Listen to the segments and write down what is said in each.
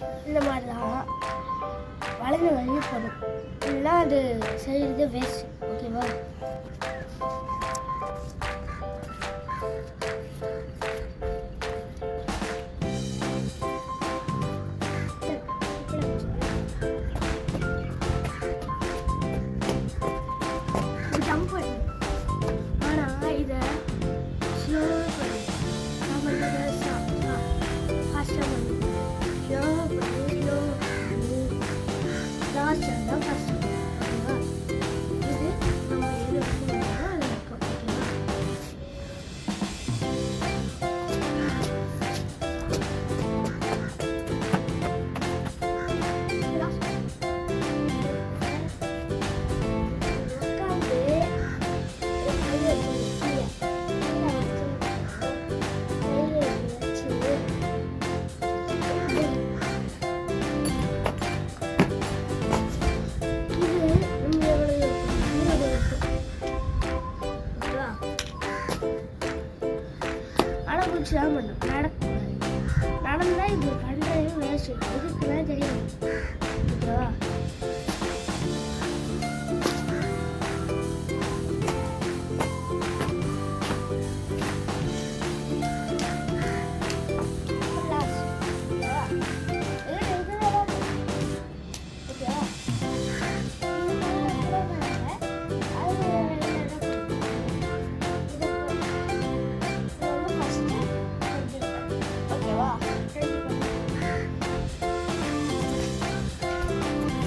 இந்த மாதிரி தான் வளைஞ்ச வழி போடும் இல்லைன்னா அது செய்கிறது வேஸ்ட் ஓகேவா ஜம்ப் பண்ணு ஆனால் இதை ஸ்லோ பண்ணு நான் பண்ணுறது ஃபாஸ்ட்டாக பண்ணு ஸ்லோ பண்ணு ஸ்லோ பண்ணு லாஸ்ட் தான் ஃபஸ்ட் ஓகேவா இது நம்ம எது வைக்கணுமோ அதை வைப்போம் ஓகேவா உட்காந்து கையை வச்சு கையை வச்சு இது நம்மளோட நம்மளோட ஓகேவா ஆனால் கொஞ்சம் தான் பண்ணும் நடக்கூடாது நடந்தா இது பண்ணுறது வேஸ்ட் இதுக்குலாம் தெரியும் ஓகேவா ஓகேவா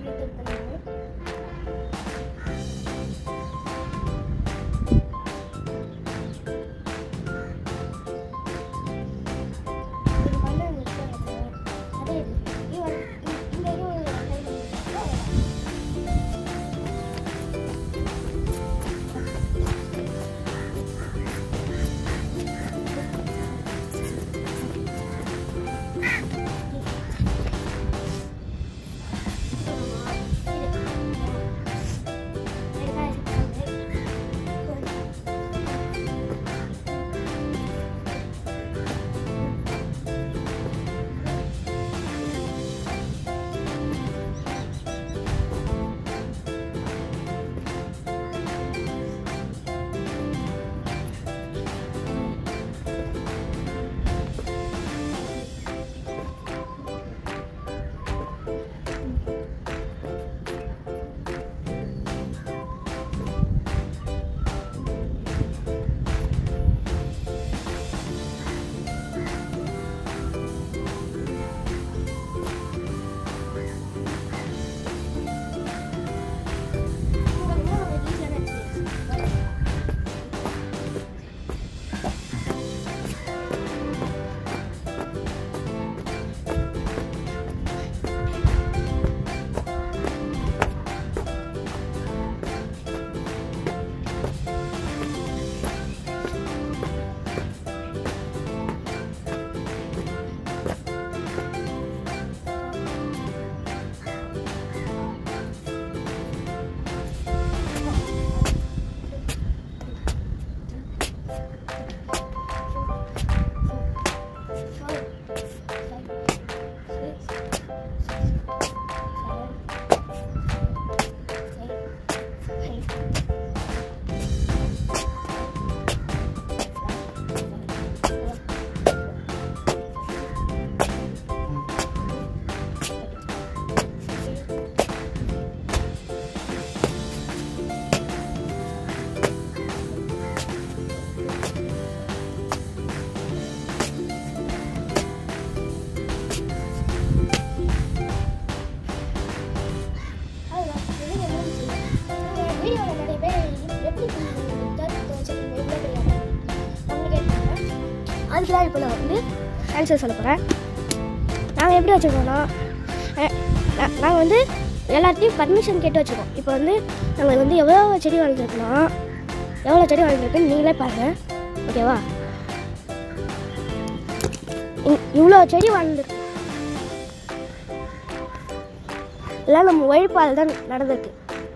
மெயின்டைன் பண்ணுவோம் இது பண்ண நிற்கிறது அதே இது இவன் இந்த இது ஒரு அதுக்கு தான் இப்போ நான் வந்து ஆன்சர் சொல்ல போகிறேன் நாங்கள் எப்படி வச்சுருக்கோம்னா நாங்கள் வந்து எல்லாத்தையும் பர்மிஷன் கேட்டு வச்சுருக்கோம் இப்போ வந்து நாங்கள் வந்து எவ்வளோ செடி வளர்ந்துருக்கோம்னா எவ்வளோ செடி வளர்ந்துருக்குன்னு நீங்களே பாருங்கள் ஓகேவா இ- இவ்வளோ செடி வளர்ந்துருக்கு எல்லாம் நம்ம உழைப்பால் தான் நடந்திருக்கு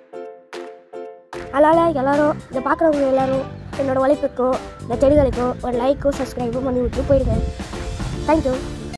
அதனால் எல்லாரும் இதை பார்க்குறவங்க எல்லாரும் என்னோட உழைப்புக்கும் இந்த செடிகளுக்கும் ஒரு லைக்கும் சப்ஸ்கிரைபும் பண்ணி விட்டு போயிடுங்க தேங்க்யூ